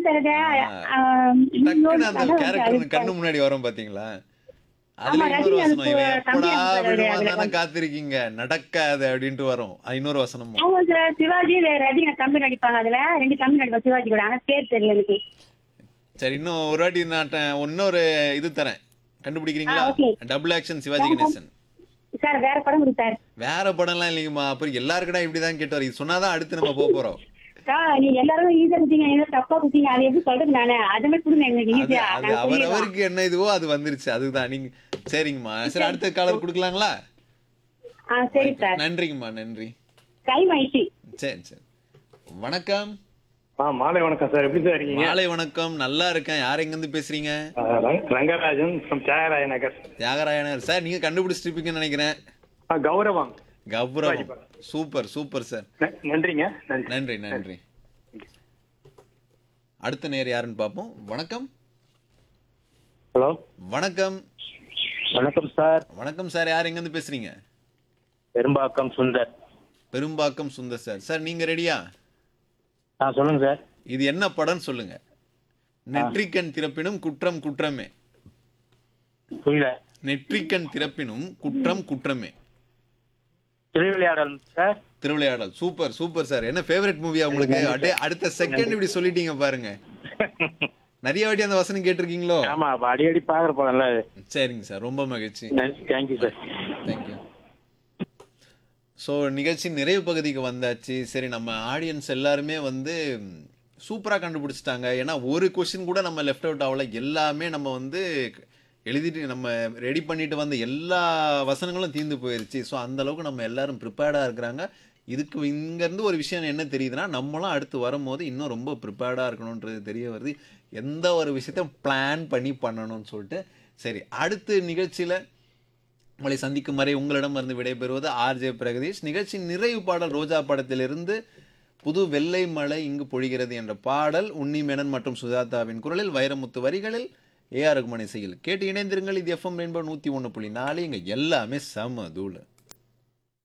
Sir அது ஆ. ஆ, இன்னொரு டக்குன்னு அந்த கதை வந்து கேரக்டர் அது கண்ணு முன்னாடி வரும் பாத்தீங்களா அதுல ஆமா, இன்னொரு ரஜினி வசனம் அதுக்கு இவன் எப்படா தம்பி அனுப்புறாரு, விடுவான் அதுல தானே வந்து. காத்திருக்கீங்க நடக்காது அப்படின்ட்டு வரும் அது இன்னொரு வசனமும் ஆமா சார் சிவாஜி ரஜினி தம்பி நடிப்பாங்க அதுல ரெண்டு தம்பி நடிப்பாங்க சிவாஜி கூட ஆனா பேர் தெரியல எனக்கு சரி இன்னும் ஒரு வாட்டி நான் ட- இன்னொரு இது தரேன் கண்டுபிடிக்கிறீங்களா ஆ, okay. Double action Sivaji Ganesan sir வேற படம் இருக்கு சார் வேற படம்லாம் இல்லைங்கம்மா அப்புறம் எல்லாருக்கடா இப்படிதான் கேட்டு இது சொன்னாதான் அடுத்து நம்ம போக போறோம் சார் நீ எல்லாரும் ஈஸியா குத்தீங்க என்ன தப்பா குத்தீங்க அது எப்படி சொல்றது நானு அது மாதிரி கொடுங்க எங்களுக்கு அது ஈஸியா அது அவர் அவருக்கு என்ன இதுவோ அது வந்துருச்சு அதுதான் நீங்க சரிங்கம்மா சரி அடுத்த காலர் கொடுக்கலாங்களா ஆ சரி சார் நன்றிங்கம்மா நன்றி டைம் ஆயிடுச்சு சரி சரி வணக்கம் ஆ மாலை வணக்கம் சார் எப்படி சார் இருக்கீங்க மாலை வணக்கம் நல்லா இருக்கேன் யார் எங்க இருந்து பேசுறீங்க ஆ, ரங்க- ரங்கராஜன் ஃப்ரம் தியாகராய நகர் தியாகராயனர் சார் நீங்க கண்டுபிடிச்சிருப்பீங்கன்னு நினைக்கிறேன் ஆ, கௌரவம் கௌரவம் சூப்பர் சூப்பர் சார் ந- நன்றிங்க நன்றி நன்றி நன்றி அடுத்த நேர் யாருன்னு பார்ப்போம் வணக்கம் ஹலோ வணக்கம் வணக்கம் சார் வணக்கம் சார் யார் எங்க இருந்து பேசுறீங்க பெரும்பாக்கம் சுந்தர் பெரும்பாக்கம் சுந்தர் சார் சார் நீங்க ரெடியா ஆ சொல்லுங்க சார் இது என்ன படம்னு சொல்லுங்க நெற்றிக்கண் திறப்பினும் குற்றம் குற்றமே புரியல நெற்றிக்கண் திறப்பினும் குற்றம் குற்றமே Thiruvilaiyadal sir Thiruvilaiyadal super super sir என்ன ஃபேவரட் மூவியா உங்களுக்கு அப்படியே அடுத்த செகண்ட் இப்படி சொல்லிட்டீங்க பாருங்க நிறைய வாட்டி அந்த வசனம் கேட்டிருக்கீங்களோ ஆமா அப்ப அடிக்கடி பாக்குற படம்ல அது சரிங்க சார் ரொம்ப மகிழ்ச்சி தேங்க்யூ சார் தேங்க்யூ ஸோ நிகழ்ச்சி நிறைவு பகுதிக்கு வந்தாச்சு சரி நம்ம ஆடியன்ஸ் எல்லாருமே வந்து சூப்பராக கண்டுபிடிச்சிட்டாங்க ஏன்னா ஒரு கொஷின் கூட நம்ம லெஃப்ட் அவுட் ஆகல எல்லாமே நம்ம வந்து எழுதிட்டு நம்ம ரெடி பண்ணிட்டு வந்த எல்லா வசனங்களும் தீர்ந்து போயிருச்சு ஸோ அந்த அளவுக்கு நம்ம எல்லாரும் ப்ரிப்பேர்டாக இருக்கிறாங்க இதுக்கு இங்கேருந்து ஒரு விஷயம் என்ன தெரியுதுன்னா நம்மளும் அடுத்து வரும்போது இன்னும் ரொம்ப ப்ரிப்பேர்டாக இருக்கணுன்றது தெரிய வருது எந்த ஒரு விஷயத்தையும் பிளான் பண்ணி பண்ணணும்னு சொல்லிட்டு சரி அடுத்த நிகழ்ச்சியில் உங்களை சந்திக்கும் வரை உங்களிடமிருந்து விடைபெறுவது ஆர்ஜே பிரகதீஷ் நிகழ்ச்சி நிறைவு பாடல் ரோஜா படத்திலிருந்து புது வெள்ளை மலை இங்கு பொழிகிறது என்ற பாடல் உன்னி மேனன் மற்றும் சுஜாதாவின் குரலில் வைரமுத்து வரிகளில் ஏஆர் ரகுமான் இசையில் கேட்டு இணைந்திருங்கள் இது எஃப்எம் ரெயின்போ நூற்றி ஒன்று புள்ளி நாலு இங்கே எல்லாமே செம தூள்